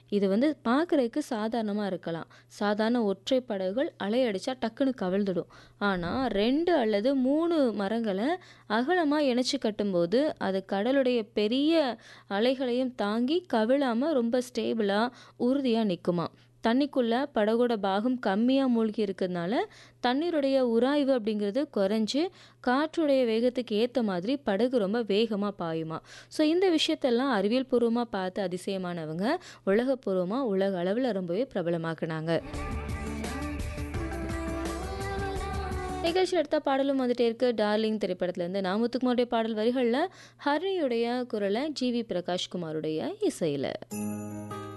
இது வந்து பார்க்குறதுக்கு சாதாரணமா இருக்கலாம். சாதாரண ஒற்றை படகுகள் அலை அடிச்சா டக்குன்னு கவிழ்ந்துடும். ஆனா 2 அல்லது 3 மரங்கள அகலமா இணைச்சு கட்டும்போது, அது கடலுடைய பெரிய அலைகளையும் தாங்கி கவிழாம ரொம்ப ஸ்டேபிளா, உறுதியா நிக்குமாம். தண்ணிக்குள்ள படகோட பாகம் கம்மியா மூழ்கி இருக்கிறதுனால, தண்ணீருடைய உராய்வு அப்படிங்கிறது குறைஞ்சு, காற்றுடைய வேகத்துக்கு ஏத்த மாதிரி படகு ரொம்ப வேகமா பாயுமாம். ஸோ இந்த விஷயத்தெல்லாம் அறிவியல் பூர்வமா பார்த்து அதிசயமானவங்க, உலகப்பூர்வமா உலக அளவுல ரொம்பவே பிரபலமாக்குனாங்க. நிகழ்ச்சியில அடுத்த பாடலும் வந்துட்டே இருக்கு. டார்லிங் திரைப்படத்திலேருந்து நா. முத்துக்குமாருடைய பாடல் வரிகள்ல ஹரிணியுடைய குரல்ல, ஜி. வி. பிரகாஷ் குமாருடைய இசையில.